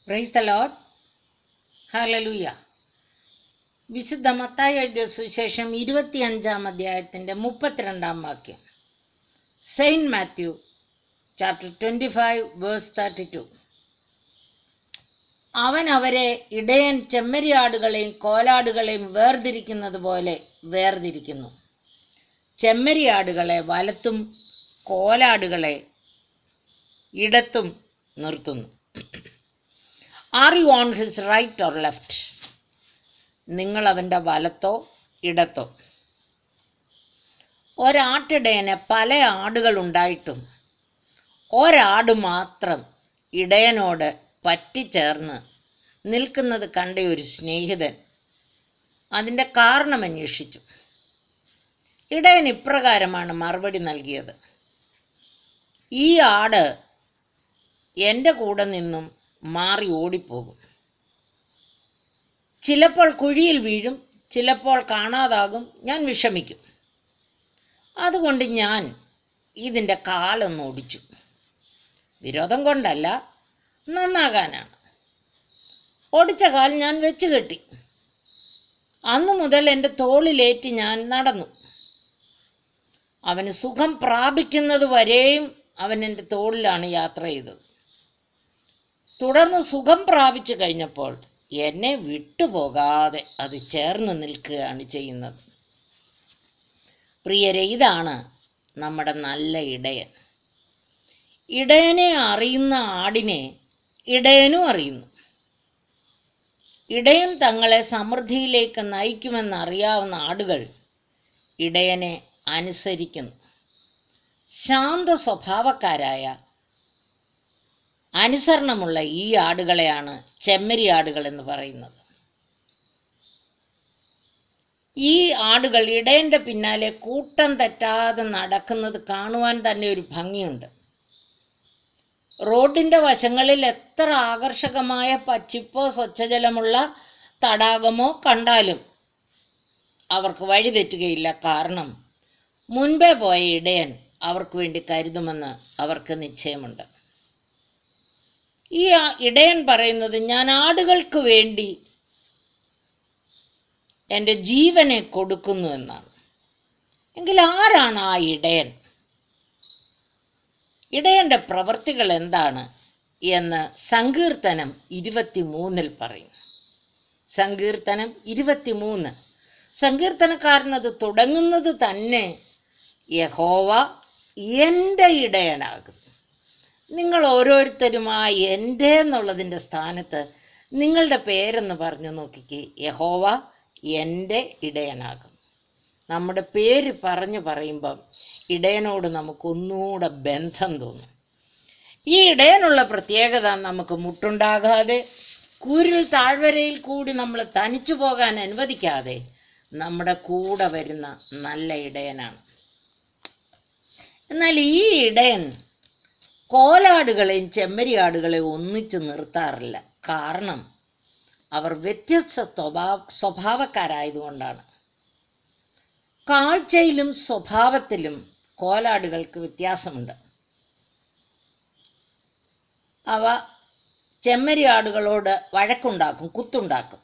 praise the load hallelujah വിശുദ്ധ മത്തായി എഴുതിയ സുവിശേഷം ഇരുപത്തിയഞ്ചാം അധ്യായത്തിന്റെ മുപ്പത്തിരണ്ടാം വാക്യം Saint Matthew chapter twenty five verse thirty two അവൻ അവരെ ഇടയൻ ചെമ്മരിയാടുകളെയും കോലാടുകളെയും വേർതിരിക്കുന്നത് പോലെ വേർതിരിക്കുന്നു ചെമ്മരിയാടുകളെ വലത്തും കോലാടുകളെ ഇടത്തും നിർത്തുന്നു are you on his right or left നിങ്ങൾ അവൻ്റെ വലത്തോ ഇടത്തോ ഒരാട്ടിടയന് പല ആടുകൾ ഉണ്ടായിട്ടും ഒരാട് മാത്രം ഇടയനോട് പറ്റിച്ചേർന്ന് നിൽക്കുന്നത് കണ്ട ഒരു സ്നേഹിതൻ അതിൻ്റെ കാരണം അന്വേഷിച്ചു ഇടയൻ ഇപ്രകാരമാണ് മറുപടി നൽകിയത് ഈ ആട് എൻ്റെ കൂടെ നിന്നും മാറി ഓടിപ്പോകും ചിലപ്പോൾ കുഴിയിൽ വീഴും ചിലപ്പോൾ കാണാതാകും ഞാൻ വിഷമിക്കും അതുകൊണ്ട് ഞാൻ ഇതിൻ്റെ കാലൊന്ന് ഒടിച്ചു വിരോധം കൊണ്ടല്ല നന്നാകാനാണ് ഒടിച്ച കാൽ ഞാൻ വെച്ച് കെട്ടി അന്നു മുതൽ എൻ്റെ തോളിലേറ്റി ഞാൻ നടന്നു അവന് സുഖം പ്രാപിക്കുന്നത് വരെയും അവൻ എൻ്റെ തോളിലാണ് യാത്ര ചെയ്തത് തുടർന്ന് സുഖം പ്രാപിച്ചു കഴിഞ്ഞപ്പോൾ എന്നെ വിട്ടുപോകാതെ അത് ചേർന്ന് നിൽക്കുകയാണ് ചെയ്യുന്നത് പ്രിയരെ ഇതാണ് നമ്മുടെ നല്ല ഇടയൻ ഇടയനെ അറിയുന്ന ആടിനെ ഇടയനും അറിയുന്നു ഇടയൻ തങ്ങളെ സമൃദ്ധിയിലേക്ക് നയിക്കുമെന്നറിയാവുന്ന ആടുകൾ ഇടയനെ അനുസരിക്കുന്നു ശാന്ത സ്വഭാവക്കാരായ അനുസരണമുള്ള ഈ ആടുകളെയാണ് ചെമ്മരി ആടുകൾ എന്ന് പറയുന്നത് ഈ ആടുകൾ ഇടയന്റെ പിന്നാലെ കൂട്ടം തെറ്റാതെ നടക്കുന്നത് കാണുവാൻ തന്നെ ഒരു ഭംഗിയുണ്ട് റോഡിന്റെ വശങ്ങളിൽ എത്ര ആകർഷകമായ പച്ചിപ്പോ സ്വച്ഛജലമുള്ള തടാകമോ കണ്ടാലും അവർക്ക് വഴി തെറ്റുകയില്ല കാരണം മുൻപേ പോയ ഇടയൻ അവർക്ക് വേണ്ടി കരുതുമെന്ന് അവർക്ക് നിശ്ചയമുണ്ട് ഈ ഇടയൻ പറയുന്നത് ഞാൻ ആടുകൾക്ക് വേണ്ടി എൻ്റെ ജീവനെ കൊടുക്കുന്നു എന്നാണ് എങ്കിൽ ആരാണ് ആ ഇടയൻ ഇടയന്റെ പ്രവൃത്തികൾ എന്താണ് എന്ന് സങ്കീർത്തനം ഇരുപത്തിമൂന്നിൽ പറയും സങ്കീർത്തനം ഇരുപത്തിമൂന്ന് സങ്കീർത്തനക്കാരനത് തുടങ്ങുന്നത് തന്നെ യഹോവ എൻ്റെ ഇടയനാകും നിങ്ങൾ ഓരോരുത്തരും ആ എൻ്റെ എന്നുള്ളതിൻ്റെ സ്ഥാനത്ത് നിങ്ങളുടെ പേരെന്ന് പറഞ്ഞു നോക്കിക്കേ യഹോവ എൻ്റെ ഇടയനാകും നമ്മുടെ പേര് പറഞ്ഞു പറയുമ്പം ഇടയനോട് നമുക്കൊന്നുകൂടെ ബന്ധം തോന്നും ഈ ഇടയനുള്ള പ്രത്യേകത നമുക്ക് മുട്ടുണ്ടാകാതെ കൂരിൽ താഴ്വരയിൽ കൂടി നമ്മൾ തനിച്ചു പോകാൻ അനുവദിക്കാതെ നമ്മുടെ കൂടെ വരുന്ന നല്ല ഇടയനാണ് എന്നാൽ ഈ ഇടയൻ കോലാടുകളെയും ചെമ്മരിയാടുകളെയും ഒന്നിച്ചു നിർത്താറില്ല കാരണം അവർ വ്യത്യസ്ത സ്വഭാവ സ്വഭാവക്കാരായതുകൊണ്ടാണ് കാഴ്ചയിലും സ്വഭാവത്തിലും കോലാടുകൾക്ക് വ്യത്യാസമുണ്ട് അവ ചെമ്മരിയാടുകളോട് വഴക്കുണ്ടാക്കും കുത്തുണ്ടാക്കും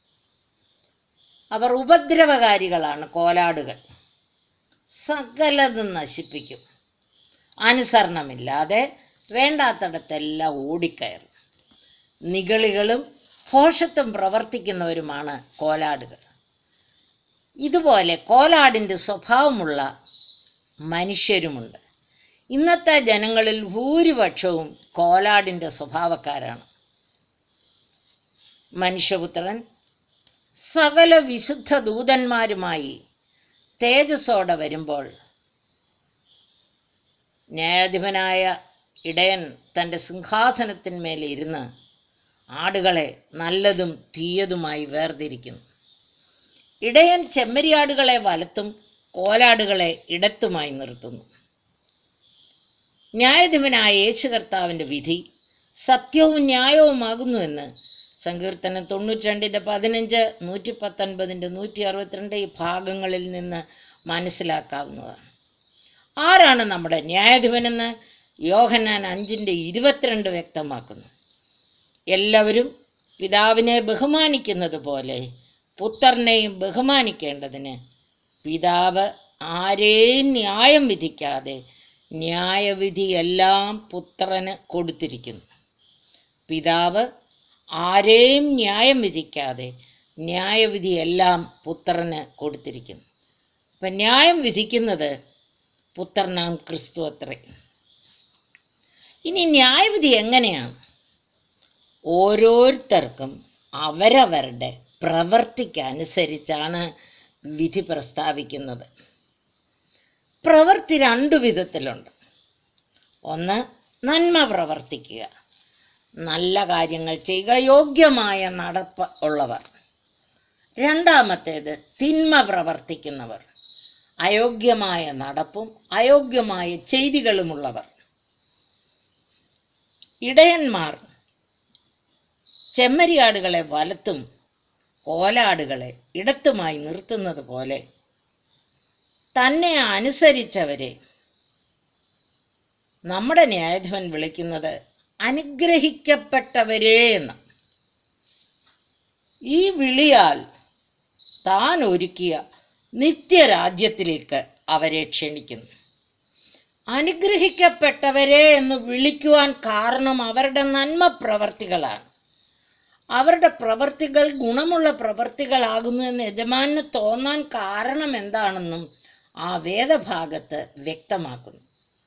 അവർ ഉപദ്രവകാരികളാണ് കോലാടുകൾ സകലതും നശിപ്പിക്കും അനുസരണമില്ലാതെ വേണ്ടാത്തടത്തെല്ലാം ഓടിക്കയറും നിഗളികളും ഭോഷത്വം പ്രവർത്തിക്കുന്നവരുമാണ് കോലാടുകൾ ഇതുപോലെ കോലാടിൻ്റെ സ്വഭാവമുള്ള മനുഷ്യരുമുണ്ട് ഇന്നത്തെ ജനങ്ങളിൽ ഭൂരിപക്ഷവും കോലാടിൻ്റെ സ്വഭാവക്കാരാണ് മനുഷ്യപുത്രൻ സകല വിശുദ്ധ ദൂതന്മാരുമായി തേജസ്സോടെ വരുമ്പോൾ ന്യായാധിപനായ ഇടയൻ തൻ്റെ സിംഹാസനത്തിന്മേൽ ഇരുന്ന് ആടുകളെ നല്ലതും തീയതുമായി വേർതിരിക്കുന്നു ഇടയൻ ചെമ്മരിയാടുകളെ വലത്തും കോലാടുകളെ ഇടത്തുമായി നിർത്തുന്നു ന്യായാധിപനായ യേശു കർത്താവിൻ്റെ വിധി സത്യവും ന്യായവുമാകുന്നുവെന്ന് സങ്കീർത്തനം തൊണ്ണൂറ്റിരണ്ടിൻ്റെ പതിനഞ്ച് നൂറ്റി പത്തൊൻപതിൻ്റെ നൂറ്റി അറുപത്തിരണ്ട് ഈ ഭാഗങ്ങളിൽ നിന്ന് മനസ്സിലാക്കാവുന്നതാണ് ആരാണ് നമ്മുടെ ന്യായാധിപനെന്ന് യോഹന്നാൻ അഞ്ചിൻ്റെ ഇരുപത്തിരണ്ട് വ്യക്തമാക്കുന്നു എല്ലാവരും പിതാവിനെ ബഹുമാനിക്കുന്നത് പോലെ പുത്രനെയും ബഹുമാനിക്കേണ്ടതിന് പിതാവ് ആരെയും ന്യായം വിധിക്കാതെ ന്യായവിധിയെല്ലാം പുത്രന് കൊടുത്തിരിക്കുന്നു പിതാവ് ആരെയും ന്യായം വിധിക്കാതെ ന്യായവിധിയെല്ലാം പുത്രന് കൊടുത്തിരിക്കുന്നു അപ്പം ന്യായം വിധിക്കുന്നത് പുത്രനാം ക്രിസ്തു അത്രേ ഇനി ന്യായവിധി എങ്ങനെയാണ് ഓരോരുത്തർക്കും അവരവരുടെ പ്രവർത്തിക്കനുസരിച്ചാണ് വിധി പ്രസ്താവിക്കുന്നത് പ്രവൃത്തി രണ്ടു വിധത്തിലുണ്ട് ഒന്ന് നന്മ പ്രവർത്തിക്കുക നല്ല കാര്യങ്ങൾ ചെയ്യുക യോഗ്യമായ നടപ്പ് ഉള്ളവർ രണ്ടാമത്തേത് തിന്മ പ്രവർത്തിക്കുന്നവർ അയോഗ്യമായ നടപ്പും അയോഗ്യമായ ചെയ്തികളുമുള്ളവർ ഇടയന്മാർ ചെമ്മരിയാടുകളെ വലത്തും കോലാടുകളെ ഇടത്തുമായി നിർത്തുന്നത് പോലെ തന്നെ അനുസരിച്ചവരെ നമ്മുടെ ന്യായാധിപൻ വിളിക്കുന്നത് അനുഗ്രഹിക്കപ്പെട്ടവരെ എന്ന് ഈ വിളിയാൽ താൻ ഒരുക്കിയ നിത്യരാജ്യത്തിലേക്ക് അവരെ ക്ഷണിക്കുന്നു അനുഗ്രഹിക്കപ്പെട്ടവരെ എന്ന് വിളിക്കുവാൻ കാരണം അവരുടെ നന്മ പ്രവർത്തികളാണ് അവരുടെ പ്രവർത്തികൾ ഗുണമുള്ള പ്രവർത്തികളാകുന്നു എന്ന് യജമാനന് തോന്നാൻ കാരണം എന്താണെന്നും ആ വേദഭാഗത്ത് വ്യക്തമാക്കുന്നു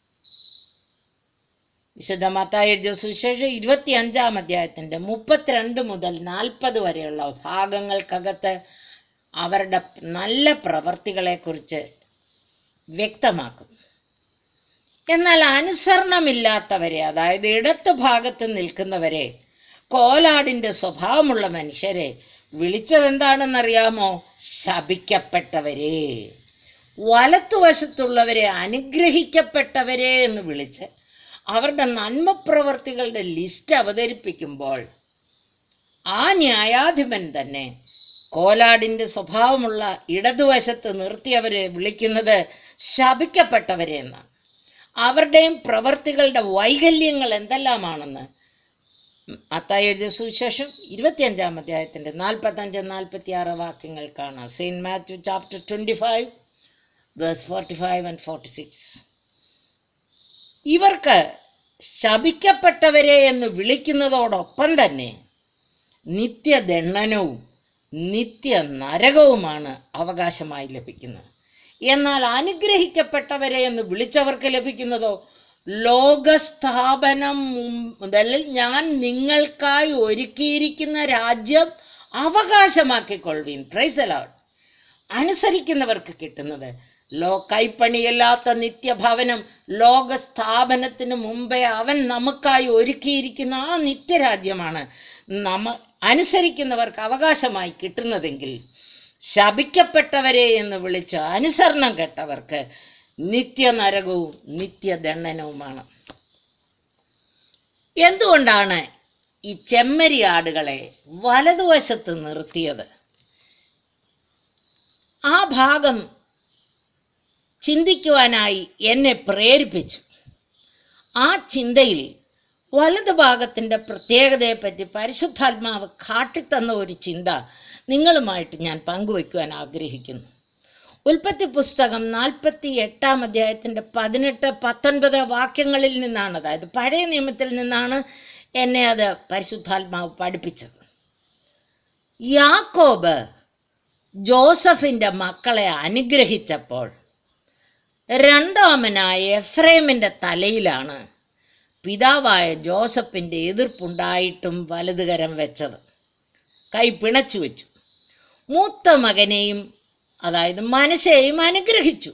വിശുദ്ധ മത്തായി എഴുതിയ സുവിശേഷം ഇരുപത്തി അഞ്ചാം അധ്യായത്തിന്റെ മുപ്പത്തിരണ്ട് മുതൽ നാൽപ്പത് വരെയുള്ള ഭാഗങ്ങൾക്കകത്ത് അവരുടെ നല്ല പ്രവർത്തികളെക്കുറിച്ച് വ്യക്തമാക്കുന്നു എന്നാൽ അനുസരണമില്ലാത്തവരെ അതായത് ഇടത്ത് ഭാഗത്ത് നിൽക്കുന്നവരെ കോലാടിന്റെ സ്വഭാവമുള്ള മനുഷ്യരെ വിളിച്ചതെന്താണെന്നറിയാമോ ശപിക്കപ്പെട്ടവരെ വലത്തുവശത്തുള്ളവരെ അനുഗ്രഹിക്കപ്പെട്ടവരെ എന്ന് വിളിച്ച് അവരുടെ നന്മപ്രവർത്തികളുടെ ലിസ്റ്റ് അവതരിപ്പിക്കുമ്പോൾ ആ ന്യായാധിപൻ തന്നെ കോലാടിന്റെ സ്വഭാവമുള്ള ഇടതുവശത്ത് നിർത്തി അവരെ വിളിക്കുന്നത് ശപിക്കപ്പെട്ടവരെ എന്നാണ് അവരുടെയും പ്രവർത്തികളുടെ വൈകല്യങ്ങൾ എന്തെല്ലാമാണെന്ന് അത്തായി എഴുതിയ സുവിശേഷം ഇരുപത്തിയഞ്ചാം അധ്യായത്തിന്റെ നാൽപ്പത്തഞ്ച് നാൽപ്പത്തി ആറ് വാക്യങ്ങൾ കാണാം Saint Matthew chapter twenty five verse forty five and forty six ഇവർക്ക് ശപിക്കപ്പെട്ടവരെ എന്ന് വിളിക്കുന്നതോടൊപ്പം തന്നെ നിത്യദണ്ഡനവും നിത്യ നരകവുമാണ് അവകാശമായി ലഭിക്കുന്നത് എന്നാൽ അനുഗ്രഹിക്കപ്പെട്ടവരെ എന്ന് വിളിച്ചവർക്ക് ലഭിക്കുന്നതോ ലോകസ്ഥാപനം മുതൽ ഞാൻ നിങ്ങൾക്കായി ഒരുക്കിയിരിക്കുന്ന രാജ്യം അവകാശമാക്കിക്കൊള്ളുവീൻ പ്രൈസ് അലോട്ട് അനുസരിക്കുന്നവർക്ക് കിട്ടുന്നത് ലോ കൈപ്പണിയല്ലാത്ത നിത്യഭവനം ലോകസ്ഥാപനത്തിന് മുമ്പേ അവൻ നമുക്കായി ഒരുക്കിയിരിക്കുന്ന ആ നിത്യരാജ്യമാണ് നമ്മ അനുസരിക്കുന്നവർക്ക് അവകാശമായി കിട്ടുന്നതെങ്കിൽ ശപിക്കപ്പെട്ടവരെ എന്ന് വിളിച്ച് അനുസരണം കെട്ടവർക്ക് നിത്യനരകവും നിത്യദണ്ഡനവുമാണ് എന്തുകൊണ്ടാണ് ഈ ചെമ്മരിയാടുകളെ വലതുവശത്ത് നിർത്തിയത് ആ ഭാഗം ചിന്തിക്കുവാനായി എന്നെ പ്രേരിപ്പിച്ചു ആ ചിന്തയിൽ വലതു ഭാഗത്തിൻ്റെ പ്രത്യേകതയെപ്പറ്റി പരിശുദ്ധാത്മാവ് കാട്ടിത്തന്ന ഒരു ചിന്ത നിങ്ങളുമായിട്ട് ഞാൻ പങ്കുവയ്ക്കുവാൻ ആഗ്രഹിക്കുന്നു ഉൽപ്പത്തി പുസ്തകം നാൽപ്പത്തി എട്ടാം അധ്യായത്തിൻ്റെ പതിനെട്ട് പത്തൊൻപത് വാക്യങ്ങളിൽ നിന്നാണ് അതായത് പഴയ നിയമത്തിൽ നിന്നാണ് എന്നെ അത് പരിശുദ്ധാത്മാവ് പഠിപ്പിച്ചത് യാക്കോബ് ജോസഫിന്റെ മക്കളെ അനുഗ്രഹിച്ചപ്പോൾ രണ്ടാമനായ എഫ്രൈമിന്റെ തലയിലാണ് പിതാവായ ജോസഫിന്റെ എതിർപ്പുണ്ടായിട്ടും വലതുകരം വെച്ചത് കൈ പിണച്ചു വെച്ചു മൂത്ത മകനെയും അതായത് മനസ്സെയും അനുഗ്രഹിച്ചു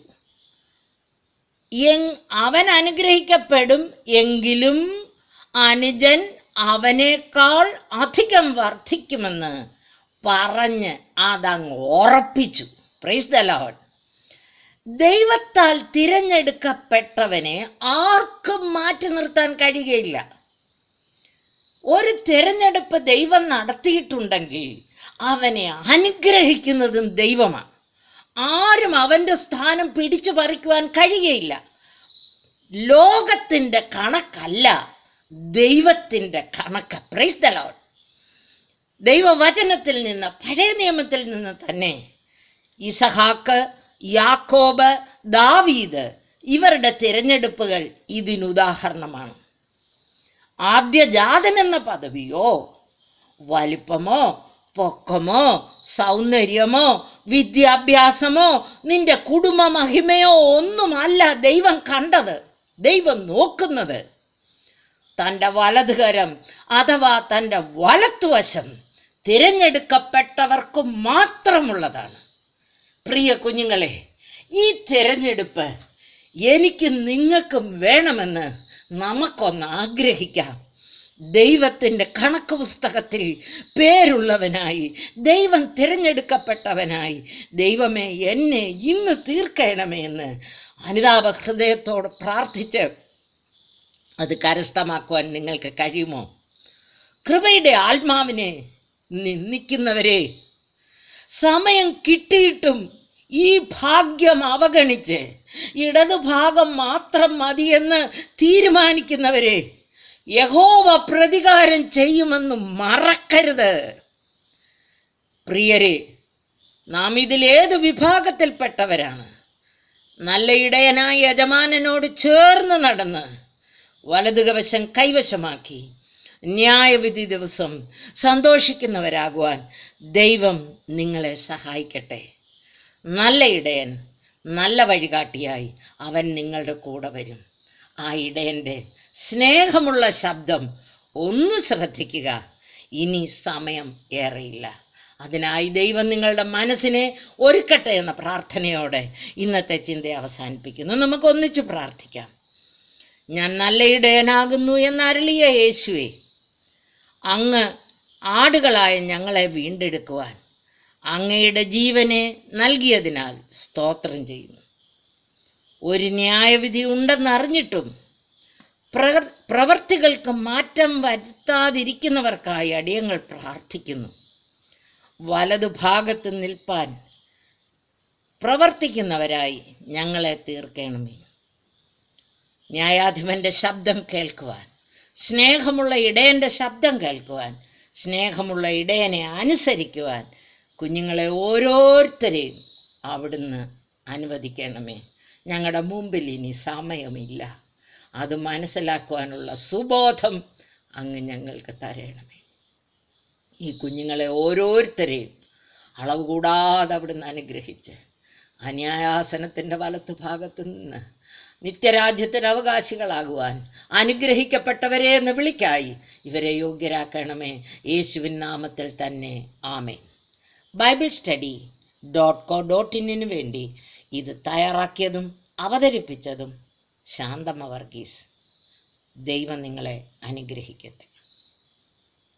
എങ് അവൻ അനുഗ്രഹിക്കപ്പെടും എങ്കിലും അനുജൻ അവനേക്കാൾ അധികം വർദ്ധിക്കുമെന്ന് പറഞ്ഞ് അതങ്ങ് ഉറപ്പിച്ചു പ്രൈസ് ദ ലോഡ് ദൈവത്താൽ തിരഞ്ഞെടുക്കപ്പെട്ടവനെ ആർക്കും മാറ്റി നിർത്താൻ കഴിയുകയില്ല ഒരു തിരഞ്ഞെടുപ്പ് ദൈവം നടത്തിയിട്ടുണ്ടെങ്കിൽ അവനെ അനുഗ്രഹിക്കുന്നതും ദൈവമാണ് ആരും അവന്റെ സ്ഥാനം പിടിച്ചു പറിക്കുവാൻ കഴിയുകയില്ല ലോകത്തിന്റെ കണക്കല്ല ദൈവത്തിൻ്റെ കണക്ക് പ്രൈസ് ദ ലോഡ് ദൈവവചനത്തിൽ നിന്ന് പഴയ നിയമത്തിൽ നിന്ന് തന്നെ ഇസഹാക്ക് യാക്കോബ് ദാവീദ് ഇവരുടെ തിരഞ്ഞെടുപ്പുകൾ ഇതിനുദാഹരണമാണ് ആദ്യജാതൻ എന്ന പദവിയോ വലിപ്പമോ പൊക്കമോ സൗന്ദര്യമോ വിദ്യാഭ്യാസമോ നിന്റെ കുടുംബ മഹിമയോ ഒന്നുമല്ല ദൈവം കണ്ടത് ദൈവം നോക്കുന്നത് തൻ്റെ വലതുകരം അഥവാ തൻ്റെ വലത്തുവശം തിരഞ്ഞെടുക്കപ്പെട്ടവർക്ക് മാത്രമുള്ളതാണ് പ്രിയ കുഞ്ഞുങ്ങളെ ഈ തിരഞ്ഞെടുപ്പ് എനിക്ക് നിങ്ങൾക്കും വേണമെന്ന് നമുക്കൊന്ന് ആഗ്രഹിക്കാം ദൈവത്തിൻ്റെ കണക്ക് പുസ്തകത്തിൽ പേരുള്ളവനായി ദൈവം തിരഞ്ഞെടുക്കപ്പെട്ടവനായി ദൈവമേ എന്നെ ഇന്ന് തീർക്കണമേ എന്ന് അനുതാപ ഹൃദയത്തോട് പ്രാർത്ഥിച്ച് അത് കരസ്ഥമാക്കുവാൻ നിങ്ങൾക്ക് കഴിയുമോ കൃപയുടെ ആത്മാവിനെ നിന്ദിക്കുന്നവരെ സമയം കിട്ടിയിട്ടും ഈ ഭാഗ്യം അവഗണിച്ച് ഇടതുഭാഗം മാത്രം മതിയെന്ന് തീരുമാനിക്കുന്നവരെ യഹോവ പ്രതികാരം ചെയ്യുമെന്ന് മറക്കരുത് പ്രിയരെ നാം ഇതിലേത് വിഭാഗത്തിൽപ്പെട്ടവരാണ് നല്ല ഇടയനായ യജമാനനോട് ചേർന്ന് നടന്ന് വലതുകവശം കൈവശമാക്കി ന്യായവിധി ദിവസം സന്തോഷിക്കുന്നവരാകുവാൻ ദൈവം നിങ്ങളെ സഹായിക്കട്ടെ നല്ല ഇടയൻ നല്ല വഴികാട്ടിയായി അവൻ നിങ്ങളുടെ കൂടെ വരും ആ ഇടയൻ്റെ സ്നേഹമുള്ള ശബ്ദം ഒന്ന് ശ്രദ്ധിക്കുക ഇനി സമയം ഏറെയില്ല അതിനായി ദൈവം നിങ്ങളുടെ മനസ്സിനെ ഒരുക്കട്ടെ എന്ന പ്രാർത്ഥനയോടെ ഇന്നത്തെ ചിന്ത അവസാനിപ്പിക്കുന്നു നമുക്ക് ഒന്നിച്ച് പ്രാർത്ഥിക്കാം ഞാൻ നല്ല ഇടയനാകുന്നു എന്നരളിയ യേശുവെ അങ്ങ് ആടുകളായ ഞങ്ങളെ വീണ്ടെടുക്കുവാൻ അങ്ങയുടെ ജീവനെ നൽകിയതിനാൽ സ്തോത്രം ചെയ്യുന്നു ഒരു ന്യായവിധി ഉണ്ടെന്നറിഞ്ഞിട്ടും പ്രവർ- പ്രവർത്തികൾക്ക് മാറ്റം വരുത്താതിരിക്കുന്നവർക്കായി അടിയങ്ങൾ പ്രാർത്ഥിക്കുന്നു വലതുഭാഗത്ത് നിൽപ്പാൻ പ്രവർത്തിക്കുന്നവരായി ഞങ്ങളെ തീർക്കണമേ ന്യായാധിപന്റെ ശബ്ദം കേൾക്കുവാൻ സ്നേഹമുള്ള ഇടയന്റെ ശബ്ദം കേൾക്കുവാൻ സ്നേഹമുള്ള ഇടയനെ അനുസരിക്കുവാൻ കുഞ്ഞുങ്ങളെ ഓരോരുത്തരെയും അവിടുന്ന് അനുവദിക്കണമേ ഞങ്ങളുടെ മുമ്പിൽ ഇനി സമയമില്ല അത് മനസ്സിലാക്കുവാനുള്ള സുബോധം അങ്ങ് ഞങ്ങൾക്ക് തരണമേ ഈ കുഞ്ഞുങ്ങളെ ഓരോരുത്തരെയും അളവ് കൂടാതെ അവിടുന്ന് അനുഗ്രഹിച്ച് അന്യായാസനത്തിൻ്റെ വലത്ത് ഭാഗത്ത് നിന്ന് നിത്യരാജ്യത്തിന് അവകാശികളാകുവാൻ അനുഗ്രഹിക്കപ്പെട്ടവരെ എന്ന് വിളിക്കായി ഇവരെ യോഗ്യരാക്കണമേ യേശുവിൻ നാമത്തിൽ തന്നെ ആമേ Bible study dot co dot ഇന്നിന് വേണ്ടി ഇത് തയ്യാറാക്കിയതും അവതരിപ്പിച്ചതും ശാന്തമ്മ വർഗീസ് ദൈവം നിങ്ങളെ അനുഗ്രഹിക്കട്ടെ